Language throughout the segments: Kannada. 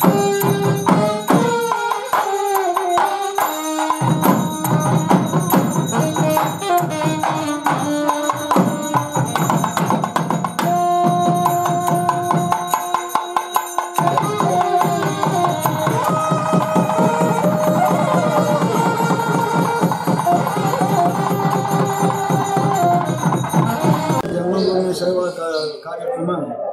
ಜನ್ಮಭೂಮಿ ಸೇವಾ ಕಾ- ಕಾರ್ಯಕ್ರಮ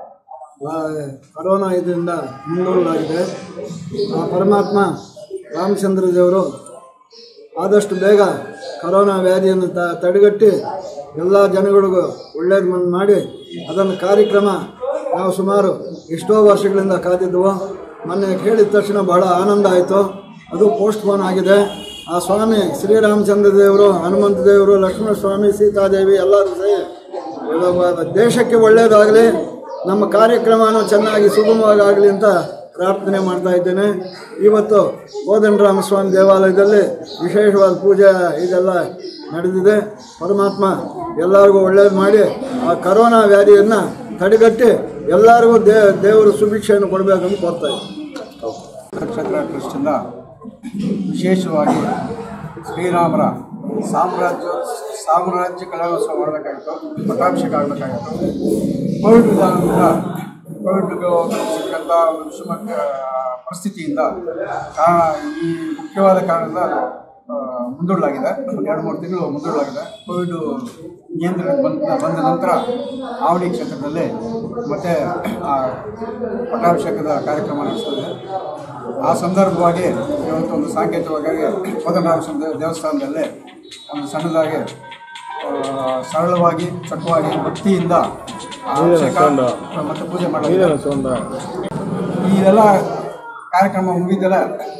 ಆ, ಕರೋನಾ ಇದರಿಂದ ಮುಂದೂಡಲಾಗಿದೆ ಆ ಪರಮಾತ್ಮ ರಾಮಚಂದ್ರ ದೇವರು ಆದಷ್ಟು ಬೇಗ ಕರೋನಾ ವ್ಯಾಧಿಯನ್ನು ತ ತಡೆಗಟ್ಟಿ ಎಲ್ಲ ಜನಗಳಿಗೂ ಒಳ್ಳೇದು ಮಾಡಿ ಅದನ್ನು ಕಾರ್ಯಕ್ರಮ ನಾವು ಸುಮಾರು ಎಷ್ಟೋ ವರ್ಷಗಳಿಂದ ಕಾದಿದ್ದವು ಮೊನ್ನೆ ಕೇಳಿದ ತಕ್ಷಣ ಬಹಳ ಆನಂದ ಆಯಿತು ಅದು ಪೋಸ್ಟ್ಪೋನ್ ಆಗಿದೆ ಆ ಸ್ವಾಮಿ ಶ್ರೀರಾಮಚಂದ್ರ ದೇವರು ಹನುಮಂತ ದೇವರು ಲಕ್ಷ್ಮಣ ಸ್ವಾಮಿ ಸೀತಾದೇವಿ ಎಲ್ಲರೂ ಸೇರಿ ಇವಾಗ ದೇಶಕ್ಕೆ ಒಳ್ಳೆಯದಾಗಲಿ ನಮ್ಮ ಕಾರ್ಯಕ್ರಮನೂ ಚೆನ್ನಾಗಿ ಸುಗಮವಾಗಿ ಆಗಲಿ ಅಂತ ಪ್ರಾರ್ಥನೆ ಮಾಡ್ತಾ ಇದ್ದೇನೆ ಇವತ್ತು ಕೋದಂಡರಾಮಸ್ವಾಮಿ ದೇವಾಲಯದಲ್ಲಿ ವಿಶೇಷವಾದ ಪೂಜೆ ಇದೆಲ್ಲ ನಡೆದಿದೆ ಪರಮಾತ್ಮ ಎಲ್ಲರಿಗೂ ಒಳ್ಳೇದು ಮಾಡಿ ಆ ಕರೋನಾ ವ್ಯಾಧಿಯನ್ನು ತಡೆಗಟ್ಟಿ ಎಲ್ಲರಿಗೂ ದೇ ದೇವರು ಸುಭಿಕ್ಷೆಯನ್ನು ಕೊಡಬೇಕಂತ ಕೋರ್ತಾ ಇದ್ದೀನಿ ನಕ್ಷತ್ರ ಟ್ರಸ್ಟಿಂದ ವಿಶೇಷವಾಗಿ ಶ್ರೀರಾಮರ ಸಾಮ್ರಾಜ್ಯ ಸಾಮ್ರಾಜ್ಯ ಕಲೋತ್ಸವ ಮಾಡಬೇಕಾಗಿತ್ತು ಪಟ್ಟಾಭಿಷೇಕ ಆಗಬೇಕಾಗಿತ್ತು ಕೋವಿಡ್ ವಿಧಾನದಿಂದ ಕೋವಿಡ್ಗೆ ಸಿಕ್ಕಂಥ ಒಂದು ವಿಷಮ ಪರಿಸ್ಥಿತಿಯಿಂದ ಕಾರಣ ಈ ಮುಖ್ಯವಾದ ಕಾರಣದಿಂದ ಅದು ಆ, ಮುಂದೂಡಲಾಗಿದೆ ಒಂದು ಎರಡು ಮೂರು ತಿಂಗಳು ಮುಂದೂಡಲಾಗಿದೆ ಕೋವಿಡ್ ನಿಯಂತ್ರಣ ಬಂದ ಬಂದ ನಂತರ ಆವಡಿ ಕ್ಷೇತ್ರದಲ್ಲಿ ಮತ್ತೆ ಆ ಪಟ್ಟಾಭಿಷೇಕದ ಕಾರ್ಯಕ್ರಮ ನಡೆಸ್ತದೆ ಆ ಸಂದರ್ಭವಾಗಿ ಇವತ್ತು ಒಂದು ಸಾಂಕೇತಿಕವಾಗಿ ಕೋದಂಡರಾಮ ದೇವಸ್ಥಾನದಲ್ಲಿ ಒಂದು ಸಣ್ಣದಾಗಿ ಆ, ಸರಳವಾಗಿ ಚೊಕ್ಕವಾಗಿ ಭಕ್ತಿಯಿಂದ ಆ ಅಭಿಷೇಕ ಮತ್ತು ಪೂಜೆ ಮಾಡಲಾಗಿದೆ ಇದೆಲ್ಲ ಕಾರ್ಯಕ್ರಮ ಮುಗಿದೆಲ್ಲ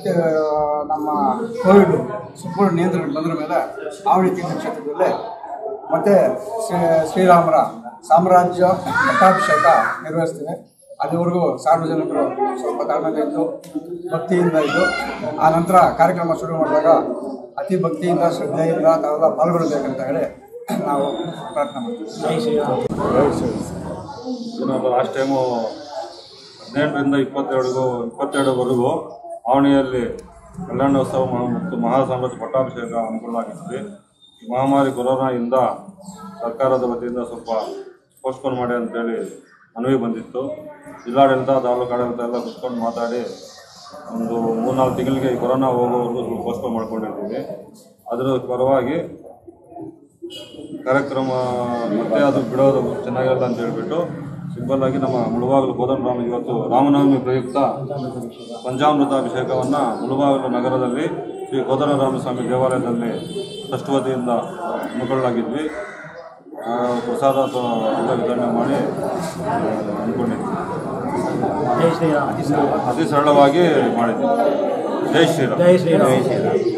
ನಮ್ಮ ಕೋವಿಡ್ ಸಂಪೂರ್ಣ ನಿಯಂತ್ರಣಕ್ಕೆ ಬಂದ್ರ ಮೇಲೆ ಆವಳಿ ತೀರ್ಥ ಕ್ಷೇತ್ರದಲ್ಲೇ ಮತ್ತೆ ಶ್ರೀ- ಶ್ರೀರಾಮರ ಸಾಮ್ರಾಜ್ಯ ಪಟ್ಟಾಭಿಷೇಕ ನಿರ್ವಹಿಸ್ತೀವಿ ಅಲ್ಲಿವರೆಗೂ ಸಾರ್ವಜನಿಕರು ಸ್ವಲ್ಪ ತಾಳ್ಮೆಯಿಂದ ಇದ್ದು ಭಕ್ತಿಯಿಂದ ಇದ್ದು ಆ ನಂತರ ಕಾರ್ಯಕ್ರಮ ಶುರು ಮಾಡಿದಾಗ ಅತಿ ಭಕ್ತಿಯಿಂದ ಶ್ರದ್ಧೆಯಿಂದ ತಾವೆಲ್ಲ ಪಾಲ್ಗೊಳ್ಳಬೇಕಂತ ಹೇಳಿ ನಾವು ಪ್ರಾರ್ಥನೆ ಮಾಡ್ತೀವಿ ಇದನ್ನು ಲಾಸ್ಟ್ ಟೈಮು ಹದಿನೆಂಟರಿಂದ ಇಪ್ಪತ್ತೆರಡುಗೂ ಇಪ್ಪತ್ತೆರಡುವರೆಗೂ ಆವಣಿಯಲ್ಲಿ ಕಲ್ಯಾಣೋತ್ಸವ ಮ- ಮತ್ತು ಮಹಾಸಾಮ್ರಾಜ್ಯ ಪಟ್ಟಾಭಿಷೇಕ ಹಮ್ಮಿಕೊಳ್ಳಲಾಗಿತ್ತು ಈ ಮಹಾಮಾರಿ ಕೊರೋನಾದಿಂದ ಸರ್ಕಾರದ ವತಿಯಿಂದ ಸ್ವಲ್ಪ ಪೋಸ್ಟ್ಪೋನ್ ಮಾಡಿ ಅಂತೇಳಿ ಮನವಿ ಬಂದಿತ್ತು ಜಿಲ್ಲಾಡಳಿತ ತಾಲೂಕು ಆಡಳಿತ ಎಲ್ಲ ಕುತ್ಕೊಂಡು ಮಾತಾಡಿ ಒಂದು ಮೂರ್ನಾಲ್ಕು ತಿಂಗಳಿಗೆ ಈ ಕೊರೋನಾ ಹೋಗೋವರೆಗೂ ಸ್ವಲ್ಪ ಪೋಸ್ಟ್ಪೋನ್ ಮಾಡ್ಕೊಂಡಿದ್ದೀವಿ ಅದರ ಪರವಾಗಿ ಕಾರ್ಯಕ್ರಮ ಮತ್ತೆ ಅದು ಬಿಡೋದು ಚೆನ್ನಾಗಿರಲ್ಲ ಅಂತ ಹೇಳ್ಬಿಟ್ಟು ಸಿಂಪಲ್ ಆಗಿ ನಮ್ಮ ಮುಳುಬಾಗಿಲು ಕೋದಂಡರಾಮ ಇವತ್ತು ರಾಮನವಮಿ ಪ್ರಯುಕ್ತ ಪಂಚಾಮೃತ ಅಭಿಷೇಕವನ್ನು ಮುಳುಬಾಗಿಲು ನಗರದಲ್ಲಿ ಶ್ರೀ ಕೋದಂಡರಾಮಸ್ವಾಮಿ ದೇವಾಲಯದಲ್ಲಿ ಟ್ರಸ್ಟ್ ವತಿಯಿಂದ ಹಮ್ಮಿಕೊಳ್ಳಲಾಗಿದ್ವಿ ಆ, ಪ್ರಸಾದ ಅಥವಾ ಎಲ್ಲ ವಿತರಣೆ ಮಾಡಿ ಆ, ಅಂದ್ಕೊಂಡಿದ್ವಿ ಅತಿ ಸರಳವಾಗಿ ಮಾಡಿದ್ವಿ ಜೈ ಶ್ರೀರಾಮ್ ಜೈ ಶ್ರೀರಾಮ್